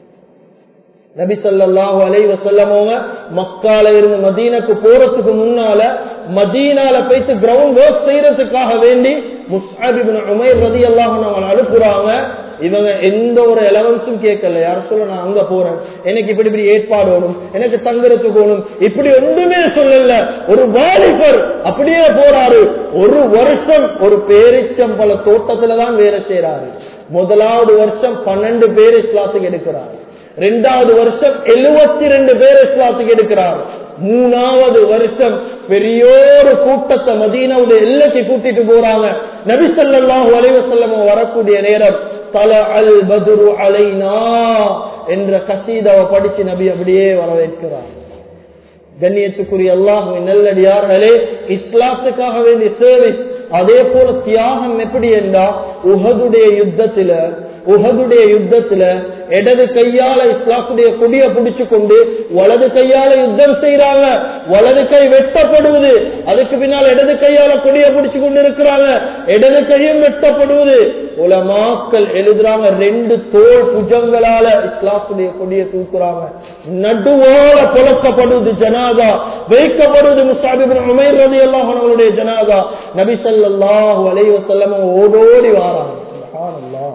S1: நபி சொல்லாஹு அலைவ செல்லமோங்க மக்கால இருந்து மதீனக்கு போறதுக்கு முன்னால மதீனால போயிட்டு கிரவுண்ட் ஒர்க் செய்யறதுக்காக வேண்டி முஸ்ஹாபிபின் உமைர் ரதி அல்லாஹ் அவங்க அனுப்புறாங்க இவங்க எந்த ஒரு எலவன்ஸும் கேட்கல யாரும் சொல்ல நான் அங்க போறேன் எனக்கு இப்படி இப்படி ஏற்பாடு வேணும் எனக்கு தங்குறதுக்கு வேணும் இப்படி ஒன்றுமே சொல்லல ஒரு வாலிபர் அப்படியே போறாரு ஒரு வருஷம் ஒரு பேரிச்சம்பல தோட்டத்துலதான் வேலை செய்யறாரு முதலாவது வருஷம் பன்னெண்டு பேர் இஸ்லாத்துக்கு எடுக்கிறாரு ரெண்டாவது வருஷம் எழுபத்தி ரெண்டு பேர் இஸ்லாத்துக்கு எடுக்கிறார் மூணாவது வருஷம் பெரியோரு கூட்டத்தை மதீனாவுடைய எல்லைக்கு கூட்டிட்டு போறாங்க நபி சொல்லாஹு அலைவசல்லம் வரக்கூடிய நேரம் தல அல் பதுரு அலைனா என்ற கசீதாவை படிச்சு நபி அப்படியே வரவேற்கிறார் கண்ணியத்துக்குரிய அல்லாஹுவின் நல்லடியார்களே இஸ்லாத்துக்காக வேண்டிய சர்வீஸ் அதே போல தியாகம் எப்படி என்றா உஹதுடைய யுத்தத்துல உஹதுடைய யுத்தத்துல இடது கையால இஸ்லாத்துடைய கொடிய பிடிச்சு கொண்டு வலது கையால யுத்தம் செய்யறாங்க வலது கை வெட்டப்படுவது அதுக்கு பின்னால் இடது கையால கொடிய பிடிச்சு கொண்டு இருக்கிறாங்க இடது கையும் வெட்டப்படுவது உலமாக்கள் எழுதுறாங்க ரெண்டு தோல் புஜங்களால இஸ்லாத்துடைய கொடிய தூக்குறாங்க நடுவோல புலக்கப்படுவது ஜனாதா வைக்கப்படுவது முசாபிபின் உமைர் ரதி அல்லாஹ் அவங்களுடைய ஜனாதா நபி ஸல்லல்லாஹு அலைஹி வஸல்லம் ஓடோடி வாராங்க சுப்ஹானல்லாஹ்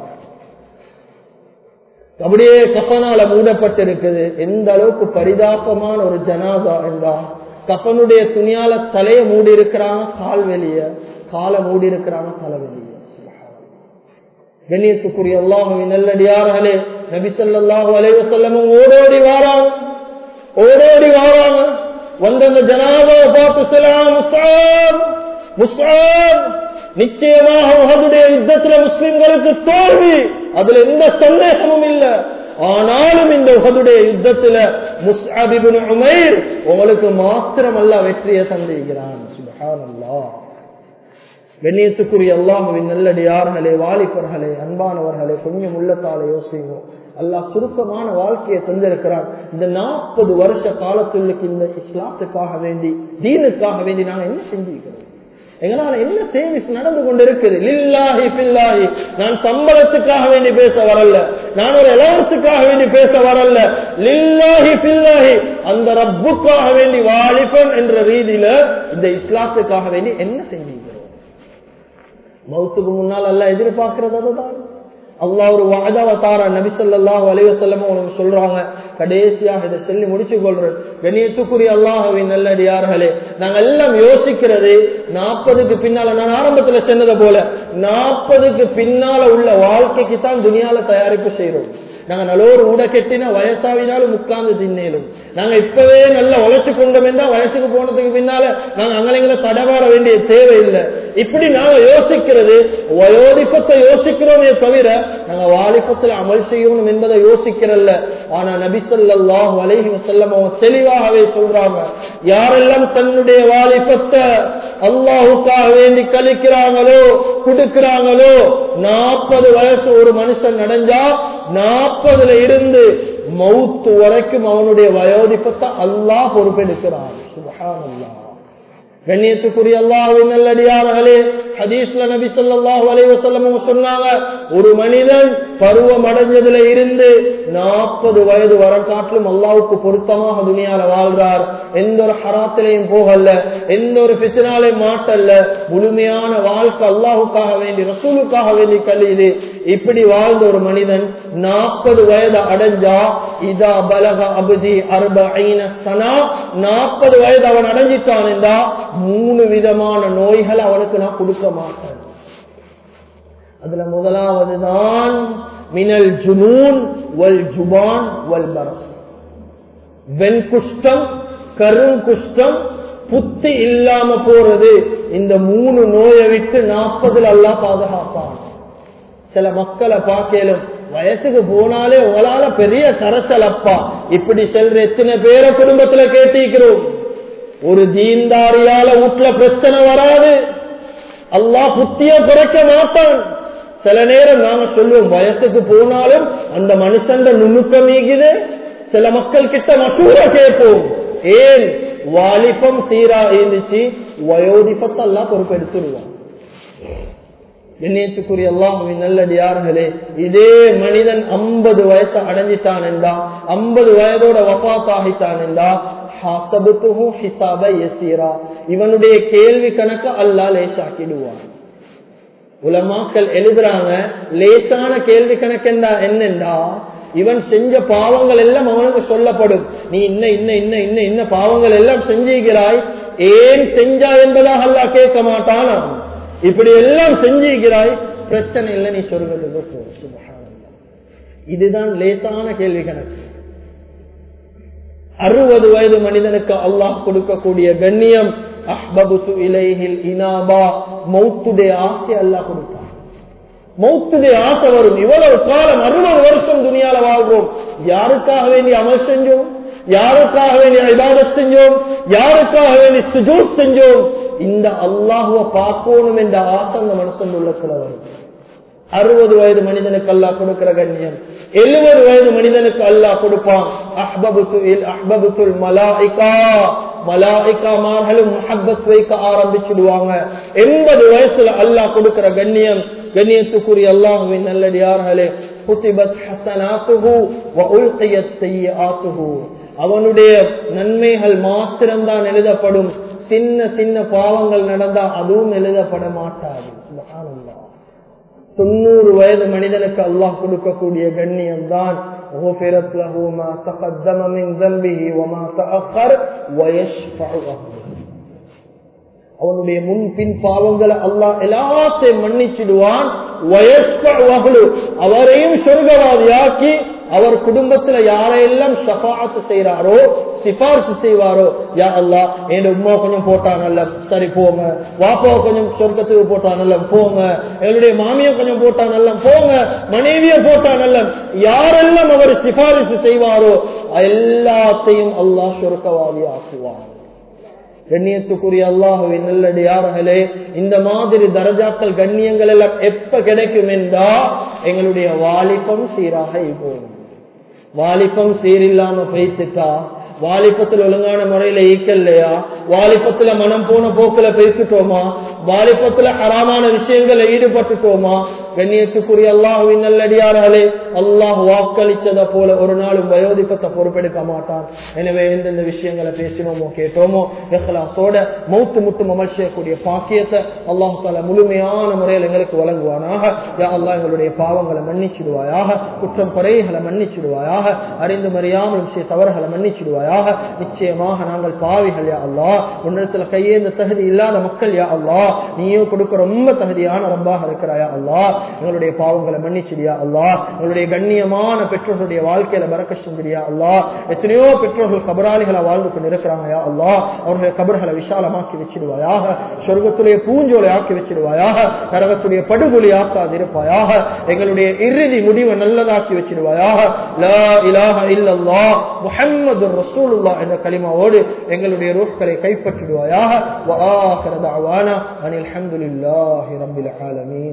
S1: அப்படியே கஃனால மூடப்பட்டிருக்குது எந்த அளவுக்கு பரிதாபமான ஒரு ஜனாதா என்றா கஃனுடைய துணியால தலைய மூடி இருக்கிறாங்க கால் வெளிய காலை மூடி இருக்கிறாங்க தலை வெளிய கண்ணியத்துக்குரிய அல்லாஹுவின் நல்லடியார்களே நபி ஸல்லல்லாஹு அலைஹி வஸல்லம் ஓடோடி வாராங்க ஓடோடி வாராங்க வந்த அந்த ஜனாதாவை பார்த்து சலாம் முஸ்ஆப் முஸ்ஆப் நிச்சயமாக உகதுடைய யுத்தத்துல முஸ்லிம்களுக்கு தோல்வி அதுல எந்த சந்தேகமும் இல்ல ஆனாலும் இந்த உகதுடைய யுத்தத்துல முஸ்அபிபின் உமைர் உங்களுக்கு மாத்திரமல்ல வெற்றியை தந்திருக்கிறான் சுபஹானல்லாஹ் கண்ணியத்துக்குரிய அல்லாஹுவின் நல்லடியார்களே வாலிபர்களே அன்பானவர்களே கொஞ்சம் உள்ளத்தால யோசிங்க அல்லாஹ் சுருக்கமான வாழ்க்கையை தந்திருக்கிறார் இந்த நாற்பது வருஷ காலத்துள்ளுக்கு இந்த இஸ்லாத்துக்காக வேண்டி தீனுக்காக வேண்டி நாங்க என்ன செஞ்சிருக்கிறோம் எங்களால என்ன சேவிஸ் நடந்து கொண்டு இருக்குது லில்லாஹி பில்லாஹி நான் சம்பளத்துக்காக வேண்டி பேச வரல நான் ஒரு எலவன்ஸுக்காக வேண்டி பேச வரல லில்லாஹி பில்லாஹி அந்த ரப்புக்காக வேண்டி வாலிபன் என்ற ரீதியில இந்த இஸ்லாத்துக்காக வேண்டி என்ன செஞ்சீங்க மௌத்துக்கு முன்னால் அல்ல எதிர்பார்க்கிறது அதுதான் அல்லா ஒரு வாதாவை தாரா நபிசல்லாஹு அலைவசல்லம உனக்கு சொல்றாங்க கடைசியாக இதை சொல்லி முடிச்சு கொள்றேன் கண்ணியத்துக்குரிய அல்லாஹவின் நல்லடியார்களே நாங்க எல்லாம் யோசிக்கிறது நாற்பதுக்கு பின்னால நான் ஆரம்பத்துல சொன்னதை போல நாற்பதுக்கு பின்னால உள்ள வாழ்க்கைக்கு தான் துணியால தயாரிப்பு செய்யறோம் நாங்க நல்ல ஒரு ஊட கெட்டினா வயசாவினாலும் உட்கார்ந்து தின்னேலும் நாங்க இப்பவே நல்லா உழைச்சு கொண்டோம் என்றா வயசுக்கு போனதுக்கு பின்னால நாங்க அங்கங்களை தடவாட வேண்டிய தேவை இல்லை இப்படி நாங்க யோசிக்கிறது வயோதிப்பத்தை யோசிக்கிறோமே தவிர நாங்க வாலிபத்தில் அமல் செய்யணும் என்பதை யோசிக்கிறல்ல ஆனா நபிசல்லாஹ் அலைஹி வசல்லம் அவங்க தெளிவாகவே சொல்றாங்க யாரெல்லாம் தன்னுடைய வாலிபத்தை அல்லாஹுக்காக வேண்டி கழிக்கிறாங்களோ கொடுக்கிறாங்களோ நாற்பது வயசு ஒரு மனுஷன் நடஞ்சா நாற்பதுல இருந்து மவுத்து வரைக்கும் அவனுடைய வயோதிப்பத்தை அல்லாஹ் பொறுப்பெடுக்கிறான் சுபஹான் அல்லாஹ் கண்ணியத்துக்குரிய அல்லாஹின் நல்லடியார்களே ஹதீஸ்ல நபி சொல்லாஹு அலைவசல்லம் சொன்னாங்க ஒரு மனிதன் பருவம் அடைஞ்சதுல இருந்து நாற்பது வயது வர காட்டிலும் அல்லாவுக்கு பொருத்தமாக துணியால வாழ்றார் எந்த ஒரு ஹராத்திலையும் போகல எந்த ஒரு பிசினாலையும் மாட்டல்ல முழுமையான வாழ்க்கை அல்லாஹுக்காக வேண்டி ரசூலுக்காக வேண்டி கல்லிது இப்படி வாழ்ந்த ஒரு மனிதன் நாற்பது வயது அடைஞ்சா இதா பலக அபுதி அர்ப சனா நாற்பது வயது அவன் அடைஞ்சிட்டான் என்றா மூணு விதமான நோய்கள் அவனுக்கு நான் கொடுக்க மாட்டேன் அதுல முதலாவது தான் மினல் ஜுனூன் வல் ஜுபான் வல் பரஸ் வெண்குஷ்டம் கருங்குஷ்டம் புத்தி இல்லாம போறது இந்த மூணு நோயை விட்டு நாற்பதுல எல்லாம் பாதுகாப்பான் சில மக்களை பார்க்கலும் வயசுக்கு போனாலே உங்களால பெரிய கரைச்சல் அப்பா இப்படி செல்ற எத்தனை பேரை குடும்பத்துல கேட்டிருக்கிறோம் ஒரு தீன்தாரியால வீட்டுல பிரச்சனை வராது அல்லா புத்திய குறைக்க மாட்டான் சில நேரம் நாங்க சொல்லுவோம் வயசுக்கு போனாலும் அந்த மனுஷன் நுணுக்கம் நீக்குது சில மக்கள் கிட்ட மசூர கேட்போம் ஏன் வாலிபம் சீரா இருந்துச்சு வயோதிபத்தை எல்லாம் பொறுப்பெடுத்துருவான் கண்ணியத்துக்குரிய எல்லாம் நல்லடியார்களே இதே மனிதன் ஐம்பது வயசு அடைஞ்சிட்டான் என்றா ஐம்பது வயதோட வபாத்தாகிட்டான் என்றா இவனுடைய கேள்வி கணக்கு அல்லா லேசாக்கிடுவான் உலமாக்கள் எழுதுறாங்க லேசான கேள்வி கணக்கு என்னென்றா இவன் செஞ்ச பாவங்கள் எல்லாம் அவனுக்கு சொல்லப்படும் நீ இன்ன இன்ன இன்ன இன்ன இன்ன பாவங்கள் எல்லாம் செஞ்சுகிறாய் ஏன் செஞ்சா என்பதாக அல்லா கேட்க மாட்டானா இப்படி எல்லாம் செஞ்சுகிறாய் பிரச்சனை இல்லை நீ சொல்வது இதுதான் லேசான கேள்வி கணக்கு அறுபது வயது மனிதனுக்கு அல்லாஹ் கொடுக்கக்கூடிய கண்ணியம் அஹ்பபுசு இலைஹில் இனாபா மௌத்துடைய ஆசை அல்லாஹ் கொடுத்தான் மௌத்துடைய ஆசை வரும் இவ்வளவு காலம் அறுபது வருஷம் துணியால வாழ்றோம் யாருக்காக வேண்டி அமல் செஞ்சோம் யாருக்காக வேண்டி இபாதத் செஞ்சோம் யாருக்காக வேண்டி சுஜூத் செஞ்சோம் இந்த அல்லாஹுவ பார்க்கணும் என்ற ஆசை அந்த மனசன் உள்ளத்துல வரும் அறுபது வயது மனிதனுக்கு அல்லாஹ் கொடுக்கிற கண்ணியம் எழுபது வயது மனிதனுக்கு அல்லாஹ் கொடுப்பான் அஹ்பபுத்துல் மலாய்கா மலாய்காமார்களும் முஹப்பத் வைக்க ஆரம்பிச்சிடுவாங்க எண்பது வயசுல அல்லாஹ் கொடுக்கிற கண்ணியம் கண்ணியத்துக்குரிய அல்லாஹுவின் நல்லடியார்களே குத்திபத் ஹசனாத்துஹு வ உல்கியத் செய்யாத்துஹு அவனுடைய நன்மைகள் மாத்திரம்தான் எழுதப்படும் சின்ன சின்ன பாவங்கள் நடந்தா அதுவும் எழுதப்பட மாட்டாது சுப்ஹானல்லாஹ் தொண்ணூறு வயது மனிதனுக்கு அல்லாஹ் கொடுக்கக்கூடிய கண்ணியம் தான் அவனுடைய முன் பின் பாவங்களை அல்லாஹ் எல்லாத்தையும் மன்னிச்சிடுவான் அவரையும் சொர்க்கவாதியாக்கி அவர் குடும்பத்துல யாரையெல்லாம் ஷபாத்து செய்யறாரோ சிபார்சு செய்வாரோ யா அல்லா என் உமா கொஞ்சம் போட்டாங்கல்ல சரி போங்க வாப்பாவை கொஞ்சம் சொர்க்கத்துக்கு போட்டாங்கல்ல போங்க எங்களுடைய மாமியை கொஞ்சம் போட்டாங்கல்ல போங்க மனைவியை போட்டாங்கல்ல யாரெல்லாம் அவர் சிபாரிசு செய்வாரோ எல்லாத்தையும் அல்லாஹ் சொர்க்கவாதி ஆக்குவார் கண்ணியத்துக்குரிய அல்லாஹுவின் நல்லடியார்களே இந்த மாதிரி தரஜாக்கள் கண்ணியங்கள் எல்லாம் எப்ப கிடைக்கும் என்றா எங்களுடைய வாலிபம் சீராக போகும் வாலிபம் சீரில்லாம பேசிட்டா வாலிபத்துல ஒழுங்கான முறையில ஈக்கல்லையா வாலிபத்துல மனம் போன போக்குல பேசிட்டோமா வாலிபத்துல ஹராமான விஷயங்களை ஈடுபட்டுட்டோமா கண்ணியத்துக்குரிய அல்லாஹுவின் நல்லடியார்களே அல்லாஹ் வாக்களிச்சதை போல ஒரு நாளும் வயோதிபத்தை பொறுப்பெடுக்க மாட்டான் எனவே எந்தெந்த விஷயங்களை பேசினோமோ கேட்டோமோ எஹ்லாசோட மௌத்து முட்டும் அமல் செய்யக்கூடிய பாக்கியத்தை அல்லாஹ் தால முழுமையான முறையில் எங்களுக்கு வழங்குவானாக யா அல்லாஹ் எங்களுடைய பாவங்களை மன்னிச்சிடுவாயாக குற்றம் குறைகளை மன்னிச்சிடுவாயாக அறிந்து மறியாமல் செய்ய தவறுகளை மன்னிச்சிடுவாயாக நிச்சயமாக நாங்கள் பாவிகள் யா அல்லாஹ் உன்னிடத்துல கையேந்த தகுதி இல்லாத மக்கள் யா அல்லாஹ் நீயோ கொடுக்க ரொம்ப தகுதியான ரப்பாக இருக்கிறாயா அல்லாஹ் எங்களுடைய பாவங்களை மன்னிச்சிடியா அல்லாஹ் எங்களுடைய கண்ணியமான பெற்றோர்களுடைய வாழ்க்கையில பறக்க செஞ்சிடியா அல்லாஹ் எத்தனையோ பெற்றோர்கள் கபராளிகளை வாழ்ந்து கொண்டு இருக்கிறாங்கயா அல்லாஹ் அவர்களுடைய கபர்களை விசாலமாக்கி வச்சிடுவாயாக சொர்க்கத்துடைய பூஞ்சோலை ஆக்கி வச்சிடுவாயாக நரகத்துடைய படுகொலி ஆக்காது இருப்பாயாக எங்களுடைய இறுதி முடிவை நல்லதாக்கி வச்சிடுவாயாக லா இலாஹ இல்லல்லாஹ் முஹம்மது ரசூலுல்லாஹ் என்ற கலிமாவோடு எங்களுடைய ரூஹ்களை கைப்பற்றிடுவாயாக வ ஆகிர தஅவானா அனில் ஹம்துலில்லாஹி ரப்பில் ஆலமீன்